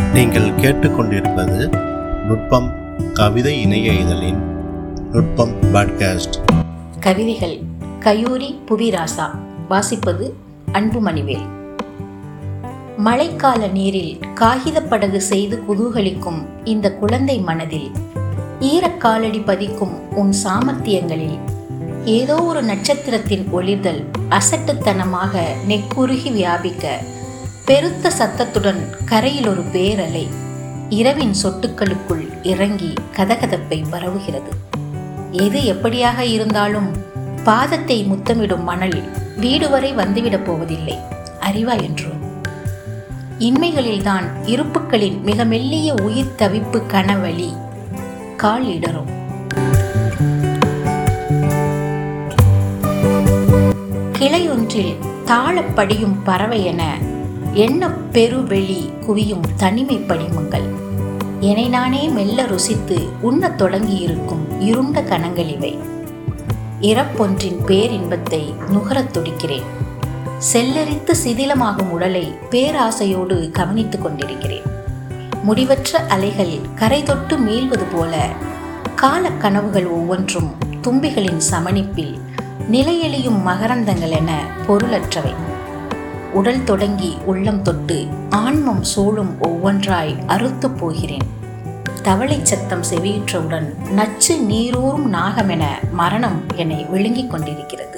நீங்கள் கேட்டுக்கொண்டிருப்பது நுட்பம் கவிதை இணைய இதழின் நுட்பம் பாட்காஸ்ட் கவிதைகள் கயூரி புவிராசா வாசிப்பது அன்புமணிவேல் மழைக்கால நீரில் காகிதப் படகு செய்து குதூகலிக்கும் இந்த குழந்தை மனதில் ஈரக்காலடி பதிக்கும் உன் சாமர்த்தியங்களில் ஏதோ ஒரு நட்சத்திரத்தின் ஒளிர்தல் அசட்டுத்தனமாக நெக்குருகி வியாபிக்க பெருத்த சத்தத்துடன் கரையில் ஒரு பேரலை இரவின் சொட்டுக்களுக்குள் இறங்கி கதகதப்பை பரவுகிறது எது எப்படியாக இருந்தாலும் பாதத்தை முத்தமிடும் மணல் வீடு வரை வந்துவிடப் போவதில்லை அறிவா என்றோ இன்மைகளில்தான் இருப்புக்களின் மிக மெல்லிய உயிர் தவிப்பு கனவழி கால் இடரும் கிளையொன்றில் தாழப்படியும் பறவை என எண்ண பெருவெளி குவியும் தனிமை படிமங்கள் என்னை நானே மெல்ல ருசித்து உண்ணத் தொடங்கியிருக்கும் இருண்ட கணங்கள் இவை இறப்பொன்றின் பேரின்பத்தை நுகரத் துடிக்கிறேன் செல்லரித்து சிதிலமாகும் உடலை பேராசையோடு கவனித்துக் கொண்டிருக்கிறேன் முடிவற்ற அலைகள் கரை தொட்டு மீள்வது போல காலக் கனவுகள் ஒவ்வொன்றும் தும்பிகளின் சமணிப்பில் நிலையெளியும் மகரந்தங்கள் என பொருளற்றவை உடல் தொடங்கி உள்ளம் தொட்டு ஆன்மம் சூழும் ஒவ்வொன்றாய் அறுத்துப் போகிறேன் தவளை சத்தம் செவியுற்றவுடன் நச்சு நீரூறும் நாகமென மரணம் என்னை விழுங்கிக் கொண்டிருக்கிறது